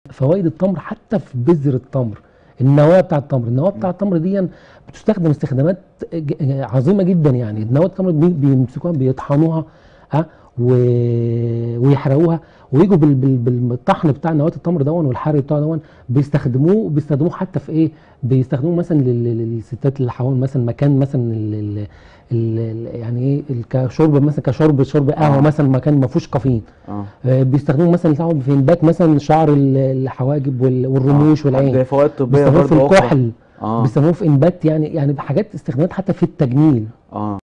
فوائد التمر حتى في بذر التمر النواه بتاع التمر النواه بتاع التمر دي بتستخدم استخدامات ج- عظيمه جدا يعني نواه التمر بي- بيمسكوها بيطحنوها ها و- ويحرقوها ويجوا بال- بال- بالطحن بتاع نواه التمر دون والحرق بتاعه دون بيستخدموه بيستخدموه حتى في ايه بيستخدموه مثلا لل- لل- للستات اللي حوالين مثلا مكان مثلا ال- ال- ال- ال- يعني ايه ال- كشرب مثلا كشرب شرب قهوه آه. مثلا مكان ما فيهوش كافيين اه آه، بيستخدموه مثلا يساعدوا في انبات مثلا شعر ال- الحواجب وال- والرموش آه. والعين ده فوائد طبيه بيستخدموه في برضه أخرى. الكحل اه بيستخدموه في انبات يعني يعني حاجات استخدامات حتى في التجميل اه